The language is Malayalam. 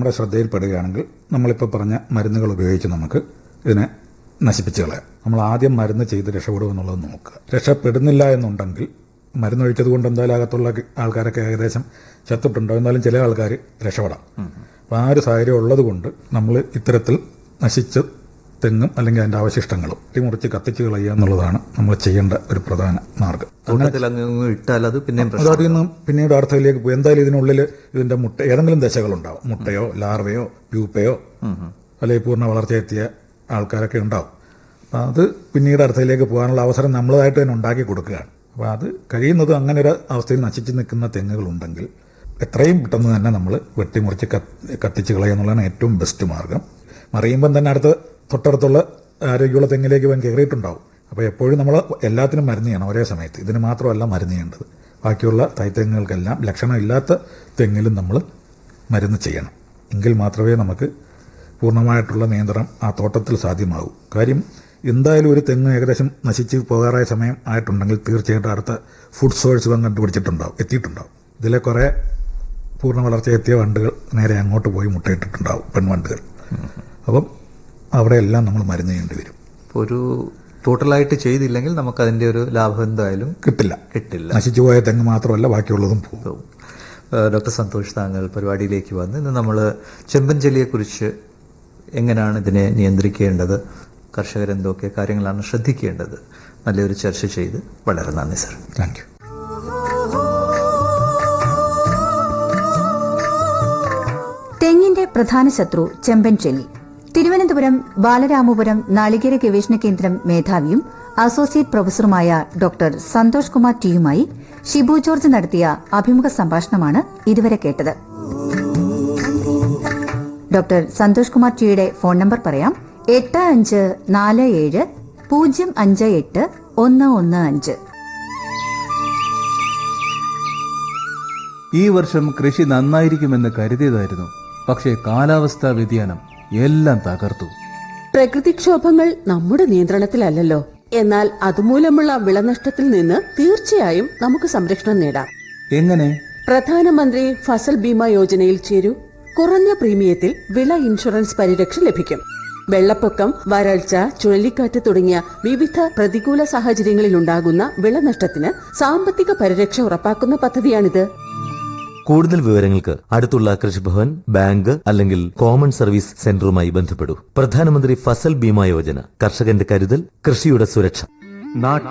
നമ്മുടെ ശ്രദ്ധയിൽപ്പെടുകയാണെങ്കിൽ നമ്മളിപ്പോൾ പറഞ്ഞ മരുന്നുകൾ ഉപയോഗിച്ച് നമുക്ക് ഇതിനെ നശിപ്പിച്ച് കളയാം നമ്മൾ ആദ്യം മരുന്ന് ചെയ്ത് രക്ഷപ്പെടുമെന്നുള്ളത് നോക്കുക രക്ഷപ്പെടുന്നില്ല എന്നുണ്ടെങ്കിൽ മരുന്നൊഴിച്ചത് കൊണ്ട് എന്തായാലും അകത്തുള്ള ആൾക്കാരൊക്കെ ഏകദേശം ചത്തിട്ടുണ്ടോ എന്നാലും ചില ആൾക്കാർ രക്ഷപ്പെടാം അപ്പോൾ ആ ഒരു സാഹചര്യം ഉള്ളത് കൊണ്ട് നമ്മൾ ഇത്തരത്തിൽ നശിച്ച തെങ്ങും അല്ലെങ്കിൽ അതിൻ്റെ അവശിഷ്ടങ്ങളും മുറിച്ച് കത്തിച്ച് കളയുക എന്നുള്ളതാണ് നമ്മൾ ചെയ്യേണ്ട ഒരു പ്രധാന മാർഗം തോട്ടത്തിൽ അങ്ങ് അങ്ങ് ഇട്ടാൽ അത് പിന്നെയും അത് പ്രശ്നം അതിൽ നിന്ന് പിന്നീട് അർത്ഥത്തിലേക്ക് പോകും എന്തായാലും ഇതിനുള്ളിൽ ഇതിന്റെ മുട്ട ഏതെങ്കിലും ദശകളുണ്ടാവും മുട്ടയോ ലാർവയോ പ്യൂപ്പയോ അല്ലെങ്കിൽ പൂർണ്ണ വളർച്ചയെത്തിയ ആൾക്കാരൊക്കെ ഉണ്ടാവും അപ്പം അത് പിന്നീട് അർത്ഥത്തിലേക്ക് പോകാനുള്ള അവസരം നമ്മളതായിട്ട് തന്നെ ഉണ്ടാക്കി കൊടുക്കുകയാണ് അപ്പോൾ അത് കഴിയുന്നതും അങ്ങനെ ഒരു അവസ്ഥയിൽ നശിച്ച് നിൽക്കുന്ന തെങ്ങുകളുണ്ടെങ്കിൽ എത്രയും പെട്ടെന്ന് തന്നെ നമ്മൾ വെട്ടിമുറിച്ച് കത്ത് കത്തിച്ച് കളയുക എന്നുള്ളതാണ് ഏറ്റവും ബെസ്റ്റ് മാർഗം മറിയുമ്പം തന്നെ അടുത്ത തൊട്ടടുത്തുള്ള ആരോഗ്യമുള്ള തെങ്ങിലേക്ക് അവൻ കയറിയിട്ടുണ്ടാവും അപ്പോൾ എപ്പോഴും നമ്മൾ എല്ലാത്തിനും മരുന്ന് ചെയ്യണം ഒരേ സമയത്ത് ഇതിന് മാത്രമല്ല മരുന്ന് ചെയ്യേണ്ടത് ബാക്കിയുള്ള തൈത്തെങ്ങുകൾക്കെല്ലാം ലക്ഷണമില്ലാത്ത തെങ്ങിലും നമ്മൾ മരുന്ന് ചെയ്യണം എങ്കിൽ മാത്രമേ നമുക്ക് പൂർണ്ണമായിട്ടുള്ള നിയന്ത്രണം ആ തോട്ടത്തിൽ സാധ്യമാകൂ കാര്യം എന്തായാലും ഒരു തെങ്ങ് ഏകദേശം നശിച്ച് പോകാറായ സമയം ആയിട്ടുണ്ടെങ്കിൽ തീർച്ചയായിട്ടും അടുത്ത ഫുഡ് സോഴ്സ് ഇവൻ കണ്ടുപിടിച്ചിട്ടുണ്ടാവും എത്തിയിട്ടുണ്ടാവും ഇതിലെ കുറേ പൂർണ്ണ വളർച്ചയെത്തിയ വണ്ടുകൾ നേരെ അങ്ങോട്ട് പോയി മുട്ടയിട്ടിട്ടുണ്ടാവും പെൺവണ്ടുകൾ അപ്പം അവിടെയെല്ലാം നമ്മൾ മരുന്ന് ചെയ്യേണ്ടി വരും ഇപ്പൊ ഒരു ടോട്ടലായിട്ട് ചെയ്തില്ലെങ്കിൽ നമുക്ക് അതിന്റെ ഒരു ലാഭം എന്തായാലും കിട്ടില്ല കിട്ടില്ല നശിച്ചു പോയ തെങ്ങ് മാത്രമല്ല ബാക്കിയുള്ളതും പോകും പോകും. ഏഹ് ഡോക്ടർ സന്തോഷ് താങ്കൾ പരിപാടിയിലേക്ക് വന്ന് ഇന്ന് നമ്മൾ ചെമ്പൻ ചെല്ലിയെക്കുറിച്ച് എങ്ങനെയാണ് ഇതിനെ നിയന്ത്രിക്കേണ്ടത് കർഷകർ എന്തൊക്കെ കാര്യങ്ങളാണ് ശ്രദ്ധിക്കേണ്ടത് നല്ലൊരു ചർച്ച ചെയ്ത് വളരെ നന്ദി സർ താങ്ക് യു തെങ്ങിന്റെ പ്രധാന ശത്രു ചെമ്പൻ ചെല്ലി തിരുവനന്തപുരം ബാലരാമപുരം നാളികേര ഗവേഷണ കേന്ദ്രം മേധാവിയും അസോസിയേറ്റ് പ്രൊഫസറുമായ ഡോക്ടർ സന്തോഷ് കുമാർ ടിയുമായി ഷിബു ജോർജ് നടത്തിയ അഭിമുഖ സംഭാഷണമാണ് ഇതുവരെ കേട്ടത് ഡോക്ടർ സന്തോഷ് കുമാർ ടിയുടെ ഫോൺ നമ്പർ പറയാം എട്ട് അഞ്ച് നാല് ഏഴ് പൂജ്യം അഞ്ച് എട്ട് ഒന്ന് ഒന്ന് അഞ്ച് ഈ വർഷം കൃഷി നന്നായിരിക്കുമെന്ന് കരുതിയതായിരുന്നു പക്ഷേ കാലാവസ്ഥാ വ്യതിയാനം എല്ലാം തകർത്തു പ്രകൃതിക്ഷോഭങ്ങൾ നമ്മുടെ നിയന്ത്രണത്തിലല്ലല്ലോ എന്നാൽ അതുമൂലമുള്ള വിളനഷ്ടത്തിൽ നിന്ന് തീർച്ചയായും നമുക്ക് സംരക്ഷണം നേടാം എങ്ങനെ പ്രധാനമന്ത്രി ഫസൽ ബീമ യോജനയിൽ ചേരൂ കുറഞ്ഞ പ്രീമിയത്തിൽ വിള ഇൻഷുറൻസ് പരിരക്ഷ ലഭിക്കും വെള്ളപ്പൊക്കം വരൾച്ച ചുഴലിക്കാറ്റ് തുടങ്ങിയ വിവിധ പ്രതികൂല സാഹചര്യങ്ങളിൽ ഉണ്ടാകുന്ന വിളനഷ്ടത്തിന് സാമ്പത്തിക പരിരക്ഷ ഉറപ്പാക്കുന്ന പദ്ധതിയാണിത് കൂടുതൽ വിവരങ്ങൾക്ക് അടുത്തുള്ള കൃഷിഭവൻ ബാങ്ക് അല്ലെങ്കിൽ കോമൺ സർവീസ് സെന്ററുമായി ബന്ധപ്പെടൂ പ്രധാനമന്ത്രി ഫസൽ ബീമ യോജന കർഷകന്റെ കരുതൽ കൃഷിയുടെ സുരക്ഷ